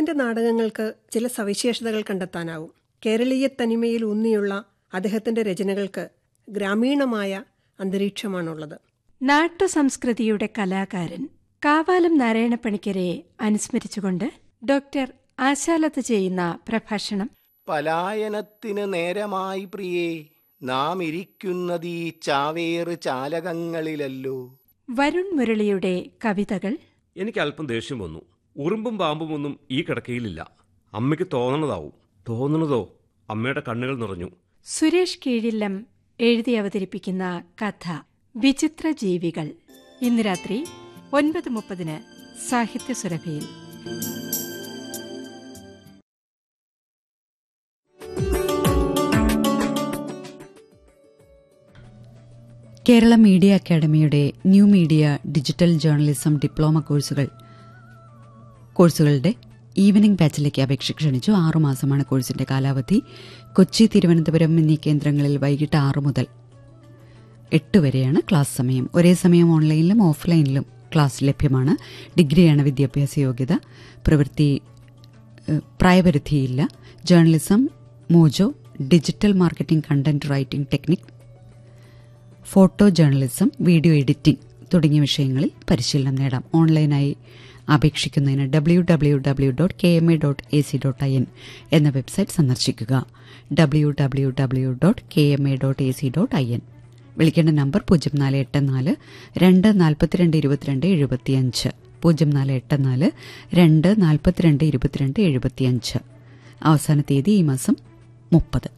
അദ്ദേഹത്തിന്റെ നാടകങ്ങൾക്ക് ചില സവിശേഷതകൾ കണ്ടെത്താനാവും കേരളീയ തനിമയിൽ ഊന്നിയുള്ള അദ്ദേഹത്തിന്റെ രചനകൾക്ക് ഗ്രാമീണമായ അന്തരീക്ഷമാണുള്ളത് നാട്ടുസംസ്കൃതിയുടെ കലാകാരൻ കാവാലം നാരായണപ്പണിക്കരെ അനുസ്മരിച്ചുകൊണ്ട് ഡോക്ടർ ആശാലത്ത് ചെയ്യുന്ന പ്രഭാഷണം പലായനത്തിന് നേരമായി പ്രിയേ നാം ഇരിക്കുന്നതീ ചാവേറ് ചാലകങ്ങളിലല്ലോ വരുൺ മുരളിയുടെ കവിതകൾ എനിക്ക് അല്പം ദേഷ്യം വന്നു ഉറുമ്പും പാമ്പും ഒന്നും ഈ കിടക്കയിലില്ല അമ്മയ്ക്ക് തോന്നണതാവും തോന്നണതോ അമ്മയുടെ കണ്ണുകൾ നിറഞ്ഞു സുരേഷ് കീഴില്ലം എഴുതി അവതരിപ്പിക്കുന്ന കഥ വിചിത്ര ജീവികൾ ഇന്ന് രാത്രി ഒൻപത് മുപ്പതിന് സാഹിത്യ സുരഭയിൽ കേരള മീഡിയ അക്കാദമിയുടെ new media digital journalism diploma കോഴ്സുകൾ കോഴ്സുകളുടെ ഈവനിംഗ് ബാച്ചിലേക്ക് അപേക്ഷ ക്ഷണിച്ചു ആറുമാസമാണ് കോഴ്സിന്റെ കാലാവധി കൊച്ചി തിരുവനന്തപുരം എന്നീ കേന്ദ്രങ്ങളിൽ വൈകിട്ട് ആറു മുതൽ എട്ട് വരെയാണ് ക്ലാസ് സമയം ഒരേ സമയം ഓൺലൈനിലും ഓഫ്ലൈനിലും ക്ലാസ് ലഭ്യമാണ് ഡിഗ്രിയാണ് വിദ്യാഭ്യാസ യോഗ്യത പ്രവൃത്തി ഏഹ്, പ്രായപരിധിയില്ല journalism mojo digital marketing content writing technique photo journalism video editing തുടങ്ങിയ വിഷയങ്ങളിൽ പരിശീലനം നേടാം ഓൺലൈനായി അപേക്ഷിക്കുന്നതിന് W W W dot K M A dot A C dot I N എന്ന വെബ്സൈറ്റ് സന്ദർശിക്കുക W W W dot K M A dot A C dot I N വിളിക്കേണ്ട number പൂജ്യം നാല് എട്ട് നാല് രണ്ട് നാൽപ്പത്തിരണ്ട് ഇരുപത്തിരണ്ട് എഴുപത്തിയഞ്ച് പൂജ്യം നാല് എട്ട് നാല് രണ്ട് നാൽപ്പത്തിരണ്ട് ഇരുപത്തിരണ്ട് എഴുപത്തിയഞ്ച് അവസാന തീയതി ഈ മാസം മുപ്പത്